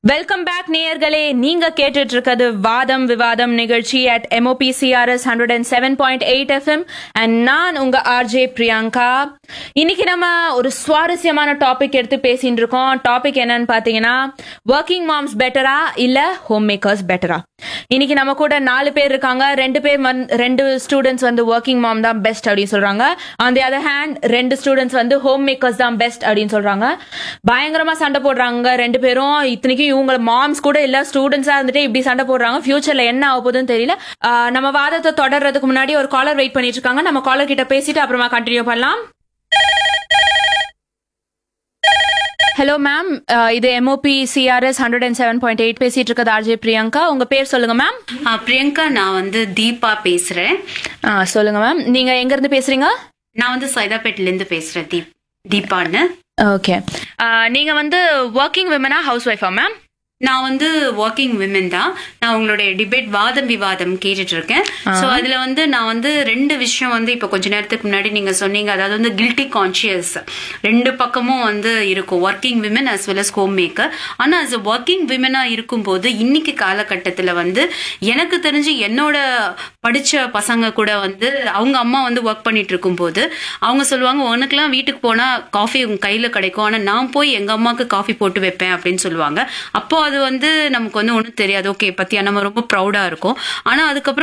welcome back நேயர்களே நீங்க கேட்டுட்டு இருக்கிறது வாதம் விவாதம் நிகழ்ச்சி at MOPCRS hundred and seven point eight FM and நான் உங்க ஆர்ஜே பிரியங்கா இன்னைக்கு நம்ம ஒரு சுவாரஸ்யமான டாபிக் எடுத்து பேசிட்டு இருக்கோம் டாபிக் என்னன்னு பாத்தீங்கன்னா ஒர்க்கிங் மாம்ஸ் பெட்டரா இல்ல ஹோம் மேக்கர்ஸ் பெட்டரா இன்னைக்கு நம்ம கூட நாலு பேர் இருக்காங்க ரெண்டு பேர் வந்து ரெண்டு ஸ்டூடெண்ட்ஸ் வந்து ஒர்க்கிங் மாம் தான் பெஸ்ட் அப்படின்னு சொல்றாங்க ஆன் தி அதர் ஹேண்ட் ரெண்டு ஸ்டூடெண்ட்ஸ் வந்து ஹோம் மேக்கர்ஸ் தான் பெஸ்ட் அப்படின்னு சொல்றாங்க பயங்கரமா சண்டை போடுறாங்க ரெண்டு பேரும் இத்தனைக்கும் இவங்க மாம்ஸ் கூட இல்ல ஸ்டூடெண்ட்ஸா இருந்துட்டு இப்படி சண்டை போடுறாங்க ஃபியூச்சர்ல என்ன ஆக போகுதுன்னு தெரியல ஆஹ் நம்ம வாதத்தை தொடர்றதுக்கு முன்னாடி ஒரு காலர் வெயிட் பண்ணிட்டு இருக்காங்க நம்ம காலர் கிட்ட பேசிட்டு அப்புறமா கண்டினியூ பண்ணலாம் ஹலோ மேம் இது MOP CRS hundred and seven point eight பேசிட்டு இருக்கிறது ஆர்ஜே பிரியங்கா உங்க பேர் சொல்லுங்க மேம் ஆ, பிரியங்கா நான் வந்து தீபா பேசுறேன் சொல்லுங்க மேம் நீங்க எங்க இருந்து பேசுறீங்க நான் வந்து சைதாப்பேட்டில இருந்து பேசுறேன் தீப் தீபான்னு ஓகே நீங்க வந்து ஒர்க்கிங் விமனா ஹவுஸ் ஒய்ஃபா மேம் நான் வந்து ஒர்க்கிங் விமன் தான் நான் உங்களுடைய டிபேட் வாதம் விவாதம் கேட்டுட்டு இருக்கேன் சோ அதுல வந்து நான் வந்து ரெண்டு விஷயம் வந்து இப்ப கொஞ்ச நேரத்துக்கு முன்னாடி நீங்க சொன்னீங்க அதாவது வந்து கில்ட்டி கான்சியஸ் ரெண்டு பக்கமும் வந்து இருக்கும் working women as well as home maker ஆனா as a ஒர்க்கிங் விமனா இருக்கும்போது இன்னைக்கு காலகட்டத்துல வந்து எனக்கு தெரிஞ்சு என்னோட படிச்ச பசங்க கூட வந்து அவங்க அம்மா வந்து ஒர்க் பண்ணிட்டு இருக்கும்போது அவங்க சொல்லுவாங்க உனக்குலாம் வீட்டுக்கு போனா காஃபி உங்க கையில கிடைக்கும் ஆனா நான் போய் எங்க அம்மாக்கு காஃபி போட்டு வைப்பேன் அப்படின்னு சொல்லுவாங்க அப்போ அது வந்து நமக்கு வந்து ஒன்றும் தெரியாது ஓகே பத்தியா நம்ம ரொம்ப ப்ரௌடா இருக்கும் ஆனா அதுக்கப்புறம்